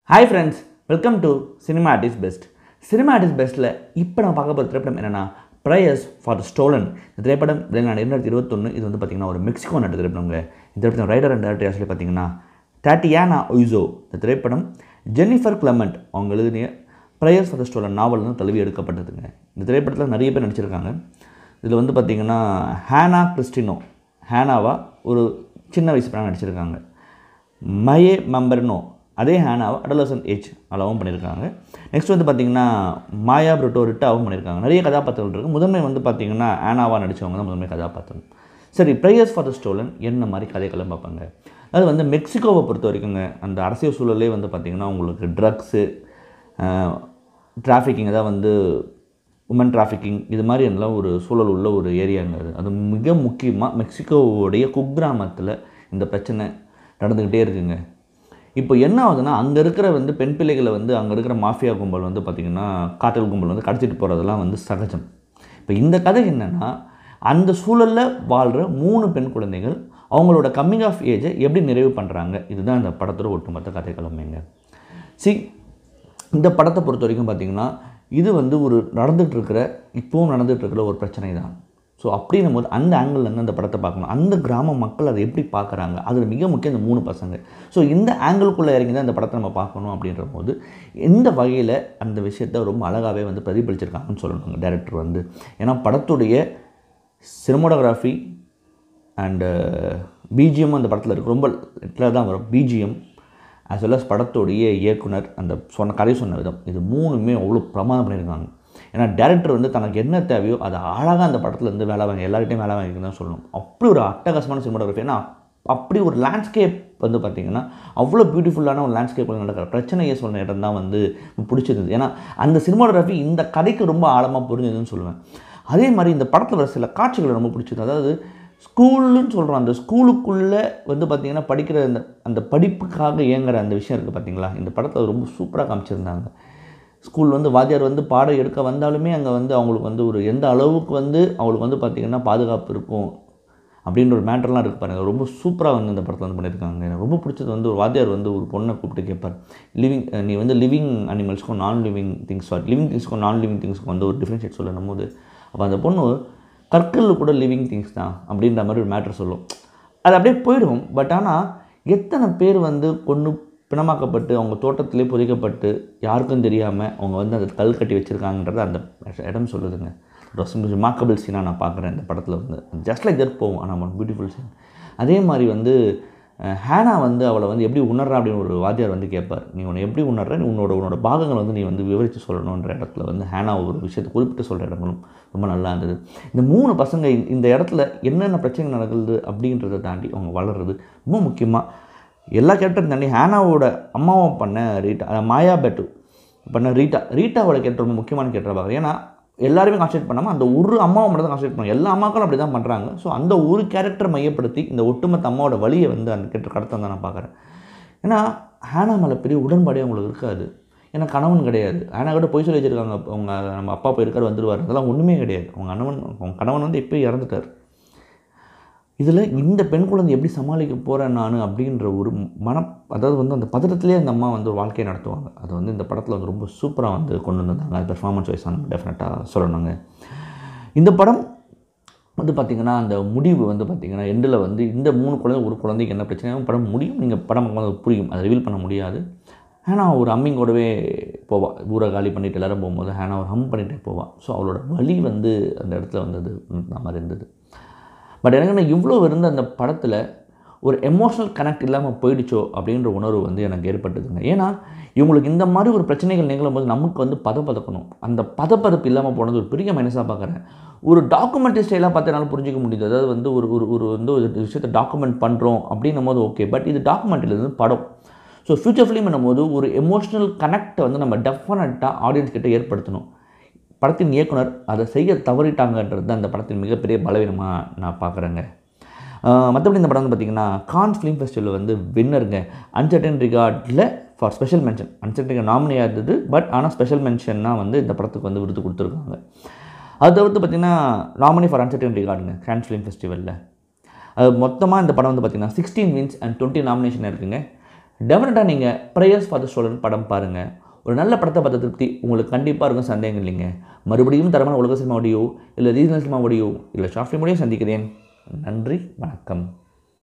hi friends welcome to cinema artist best cinema artist பெஸ்ட்டில் இப்போ நான் பார்க்க போகிற திரைப்படம் என்னென்னா ப்ரேயர்ஸ் ஃபார் ஸ்டோலன் இந்த திரைப்படம் வெளிநாடு இரண்டாயிரத்தி இருபத்தொன்று இது வந்து பார்த்திங்கன்னா ஒரு மெக்சிகோ நாட்டு திரைப்படங்க இந்த திரைப்படம் ரைடர் அண்ட் டேரக்டர் ஆக்சுவலி பார்த்தீங்கன்னா டாட்டியானா ஒய்சோ இந்த திரைப்படம் ஜென்னிஃபர் கிளமெண்ட் அவங்க எழுதிய ப்ரேயர்ஸ் ஃபார் ஸ்டோலன் நாவல் வந்து தழுவி எடுக்கப்பட்டதுங்க இந்த திரைப்படத்தில் நிறைய பேர் நடிச்சிருக்காங்க இதில் வந்து பார்த்திங்கன்னா ஹேனா கிறிஸ்டினோ ஹேனாவா ஒரு சின்ன வயசு படம் நடிச்சிருக்காங்க மயே மெம்பர்னோ அதே ஹேனாவை அடலசன் ஏஜ் அளவும் பண்ணியிருக்காங்க நெக்ஸ்ட் வந்து பார்த்திங்கன்னா மாயா புரோட்டோ ரிட்டாவும் பண்ணியிருக்காங்க நிறைய கதாபாத்திரங்கள் இருக்குது முதன்மை வந்து பார்த்திங்கன்னா ஆனாவாக நடித்தவங்க தான் முதன்மை கதாபாத்திரம் சரி ப்ரேயர்ஸ் ஃபார் த ஸ்டோலன் என்ன மாதிரி கதைகளும் பார்ப்பாங்க அது வந்து மெக்சிகோவை பொறுத்த வரைக்குங்க அந்த அரசியல் சூழலே வந்து பார்த்திங்கன்னா உங்களுக்கு ட்ரக்ஸு டிராஃபிக்கிங் அதாவது வந்து உமன் டிராஃபிக்கிங் இது மாதிரி எல்லாம் ஒரு சூழல் உள்ள ஒரு ஏரியாங்க அது அது மிக முக்கியமாக மெக்சிகோவுடைய குக்கிராமத்தில் இந்த பிரச்சனை நடந்துக்கிட்டே இருக்குங்க இப்போ என்ன ஆகுதுன்னா அங்கே இருக்கிற வந்து பெண் பிள்ளைகளை வந்து அங்கே இருக்கிற மாஃபியா கும்பல் வந்து பார்த்திங்கன்னா காட்டல் கும்பல் வந்து கடத்திட்டு போகிறதெல்லாம் வந்து சகஜம் இப்போ இந்த கதை என்னென்னா அந்த சூழலில் வாழ்கிற மூணு பெண் குழந்தைகள் அவங்களோட கம்மிங் ஆஃப் ஏஜை எப்படி நிறைவு பண்ணுறாங்க இதுதான் இந்த படத்தோட ஒட்டுமொத்த கதைக்கிழமைங்க சி இந்த படத்தை பொறுத்த வரைக்கும் பார்த்திங்கன்னா இது வந்து ஒரு நடந்துகிட்ருக்கிற இப்போவும் நடந்துகிட்ருக்கிற ஒரு பிரச்சனை தான் ஸோ அப்படின்னும் போது அந்த ஆங்கிள்லேருந்து அந்த படத்தை பார்க்கணும் அந்த கிராம மக்கள் அதை எப்படி பார்க்குறாங்க அதில் மிக முக்கியம் இந்த மூணு பசங்க ஸோ இந்த ஆங்கிள்குள்ளே இறங்கி தான் இந்த படத்தை நம்ம பார்க்கணும் அப்படின்ற போது எந்த வகையில் அந்த விஷயத்தை ரொம்ப அழகாகவே வந்து பிரதிபலிச்சிருக்காங்கன்னு சொல்லணுங்க டேரக்டர் வந்து ஏன்னா படத்துடைய சினிமோடோகிராஃபி அண்டு பிஜிஎம் அந்த படத்தில் இருக்குது ரொம்ப இதில் தான் வரும் பிஜிஎம் ஆஸ் வெல் அஸ் படத்துடைய இயக்குனர் அந்த சொன்ன கதை சொன்ன விதம் இது மூணுமே அவ்வளோ பிரமாதம் பண்ணியிருக்காங்க ஏன்னா டேரக்டர் வந்து தனக்கு என்ன தேவையோ அதை அழகாக அந்த படத்தில் இருந்து வேலை வாங்கி எல்லார்கிட்டையும் வேலை வாங்கிக்கணும் தான் சொல்லணும் அப்படி ஒரு அட்டகாசமான சினிமாட்டோகிராஃபி ஏன்னா அப்படி ஒரு லேண்ட்ஸ்கேப் வந்து பார்த்திங்கன்னா அவ்வளோ பியூட்டிஃபுல்லான ஒரு லேண்ட்ஸ்கேப் நடக்கிற பிரச்சனையை சொன்ன இடம் தான் வந்து பிடிச்சிருந்தது ஏன்னா அந்த சினிமாட்டோகிராஃபி இந்த கதைக்கு ரொம்ப ஆழமாக புரிஞ்சதுன்னு சொல்லுவேன் அதே மாதிரி இந்த படத்தில் வர சில காட்சிகள் ரொம்ப பிடிச்சது அதாவது ஸ்கூலுன்னு சொல்கிறோம் அந்த ஸ்கூலுக்குள்ளே வந்து பார்த்திங்கன்னா படிக்கிற அந்த அந்த படிப்புக்காக இயங்குற அந்த விஷயம் இருக்குது பார்த்தீங்களா இந்த படத்தில் ரொம்ப சூப்பராக காமிச்சிருந்தாங்க ஸ்கூல் வந்து வாத்தியார் வந்து பாடம் எடுக்க வந்தாலுமே அங்கே வந்து அவங்களுக்கு வந்து ஒரு எந்த அளவுக்கு வந்து அவங்களுக்கு வந்து பார்த்திங்கன்னா பாதுகாப்பு இருக்கும் அப்படின்ற ஒரு மேட்டர்லாம் இருக்குது பாருங்கள் ரொம்ப சூப்பராக வந்து இந்த படத்தில் வந்து பண்ணியிருக்காங்க எனக்கு ரொம்ப பிடிச்சது வந்து ஒரு வாத்தியார் வந்து ஒரு பொண்ணை கூப்பிட்டு கேட்பார் லிவிங் நீ வந்து லிவிங் அனிமல்ஸ்க்கும் non living things sorry living திங்ஸ்க்கும் நான் லிவிங் திங்ஸ்க்கும் வந்து ஒரு டிஃப்ரென்ஷியேட் சொல்லணும் போது அப்போ அந்த பொண்ணு கற்கள் கூட லிவிங் திங்ஸ் தான் அப்படின்ற மாதிரி ஒரு மேட்ரு சொல்லும் அது அப்படியே போயிடும் பட் ஆனால் எத்தனை பேர் வந்து கொண்டு பிணமாக்கப்பட்டு அவங்க தோட்டத்திலே புதைக்கப்பட்டு யாருக்கும் தெரியாமல் அவங்க வந்து அதை கல் கட்டி வச்சுருக்காங்கன்றது அந்த இடம் சொல்லுதுங்க ரிமார்க்கபிள் சீனாக நான் பார்க்குறேன் இந்த படத்தில் வந்து ஜஸ்ட் லைக் தட் போகும் ஆனால் ஒன் பியூட்டிஃபுல் சீன் அதே மாதிரி வந்து ஹேனா வந்து அவளை வந்து எப்படி உணர்றா அப்படின்னு ஒரு வாத்தியார் வந்து கேட்பார் நீ உன்னை எப்படி உணர்ற நீ உன்னோட உன்னோட பாகங்கள் வந்து நீ வந்து விவரித்து சொல்லணுன்ற இடத்துல வந்து ஹேனா ஒரு விஷயத்தை குறிப்பிட்டு சொல்கிற இடங்களும் ரொம்ப நல்லா இருந்தது இந்த மூணு பசங்க இந்த இடத்துல என்னென்ன பிரச்சனை நடக்குது அப்படின்றத தாண்டி அவங்க வளர்கிறது ரொம்ப முக்கியமாக எல்லா கேரக்டரும் தாண்டி ஹேனாவோட அம்மாவை பண்ண ரீட்டா மாயா பெட்டு பண்ண ரீட்டா ரீட்டாவோட கேரக்டர் ரொம்ப முக்கியமான கேரக்டர் பார்க்குறேன் ஏன்னா எல்லாருமே கான்சன்ட்ரேட் பண்ணாமல் அந்த ஒரு அம்மாவை மட்டும் தான் கான்சன்ட்ரேட் பண்ணுவாங்க எல்லா அம்மாக்களும் அப்படி தான் பண்ணுறாங்க ஸோ அந்த ஒரு கேரக்டரை மையப்படுத்தி இந்த ஒட்டுமொத்த அம்மாவோட வழியை வந்து அந்த கேரக்டர் கடத்த தான் நான் பார்க்குறேன் ஏன்னா ஹேனா மேலே பெரிய உடன்பாடே அவங்களுக்கு இருக்காது ஏன்னா கணவன் கிடையாது ஹேனா கூட போய் சொல்லி வச்சுருக்காங்க அவங்க நம்ம அப்பா போயிருக்கார் வந்துடுவார் அதெல்லாம் ஒன்றுமே கிடையாது அவங்க கணவன் அவங்க கணவன் வந்து இப்போ இறந்துட்டார் இதில் இந்த பெண் குழந்தை எப்படி சமாளிக்க போகிறேன் நான் அப்படின்ற ஒரு மன அதாவது வந்து அந்த பதட்டத்திலே அந்த அம்மா வந்து ஒரு வாழ்க்கையை நடத்துவாங்க அது வந்து இந்த படத்தில் வந்து ரொம்ப சூப்பராக வந்து கொண்டு வந்திருந்தாங்க அது பெர்ஃபார்மன்ஸ் வைஸ் நம்ம டெஃபினட்டாக சொல்லணுங்க இந்த படம் வந்து பார்த்திங்கன்னா அந்த முடிவு வந்து பார்த்திங்கன்னா எண்டில் வந்து இந்த மூணு குழந்தை ஒரு குழந்தைக்கு என்ன பிரச்சனையும் படம் முடியும் நீங்கள் படம் வந்து புரியும் அதை ரிவீல் பண்ண முடியாது ஹேனா ஒரு ஹம்மிங்கோடவே போவாள் ஊரை காலி பண்ணிட்டு எல்லோரும் போகும்போது ஹேனா ஒரு ஹம் பண்ணிகிட்டே போவாள் ஸோ அவளோட வலி வந்து அந்த இடத்துல வந்தது அந்த மாதிரி இருந்தது பட் எனக்கு நான் இவ்வளோ இருந்த அந்த படத்தில் ஒரு எமோஷ்னல் கனெக்ட் இல்லாமல் போயிடுச்சோ அப்படின்ற உணர்வு வந்து எனக்கு ஏற்பட்டதுங்க ஏன்னா இவங்களுக்கு இந்த மாதிரி ஒரு பிரச்சனைகள் நிகழும் போது நமக்கு வந்து பதப்பதக்கணும் அந்த பதப்பதப்பு இல்லாமல் போனது ஒரு பெரிய மைனஸாக பார்க்குறேன் ஒரு டாக்குமெண்ட்ரி ஸ்டைலாக பார்த்தனால புரிஞ்சிக்க முடியுது அதாவது வந்து ஒரு ஒரு ஒரு வந்து ஒரு விஷயத்தை டாக்குமெண்ட் பண்ணுறோம் அப்படின்னும் போது ஓகே பட் இது டாக்குமெண்ட்ரிலேருந்து படம் ஸோ ஃப்யூச்சர் ஃபிலிம் என்னும்போது ஒரு எமோஷ்னல் கனெக்டை வந்து நம்ம டெஃபினட்டாக ஆடியன்ஸ் கிட்ட ஏற்படுத்தணும் படத்தின் இயக்குனர் அதை செய்ய தவறிட்டாங்கன்றது தான் இந்த படத்தின் மிகப்பெரிய பலவீனமாக நான் பார்க்குறேங்க மற்றபடி இந்த படம் வந்து பார்த்திங்கன்னா கான்ஸ் ஃபிலிம் ஃபெஸ்டிவலில் வந்து வின்னருங்க அன்சர்டன் ரிகார்டில் for special mention un certain regard நாமினியாக இருந்தது பட் ஆனால் ஸ்பெஷல் மென்ஷன்னா வந்து இந்த படத்துக்கு வந்து விருது கொடுத்துருக்காங்க அது தவிர்த்து பார்த்திங்கன்னா நாமினி ஃபார் அன்சர்டன் ரிகார்டுங்க கான்ஸ் ஃபிலிம் ஃபெஸ்டிவலில் அது மொத்தமாக இந்த படம் வந்து பார்த்திங்கன்னா sixteen wins and twenty nomination இருக்குங்க டெஃபினட்டாக நீங்கள் ப்ரேயர்ஸ் ஃபார் த ஸ்டூடெண்ட் படம் பாருங்கள் ஒரு நல்ல படத்தை பார்த்த திருப்தி உங்களுக்கு கண்டிப்பாக இருக்கும் சந்தேகம் இல்லைங்க மறுபடியும் தரமான உலக சினிமா ஆடியோ இல்லை ரீஜனல் சினிமா ஆடியோ இல்லை ஷார்ட் ஃபிலிம் ஆடியோ சந்திக்கிறேன் நன்றி வணக்கம்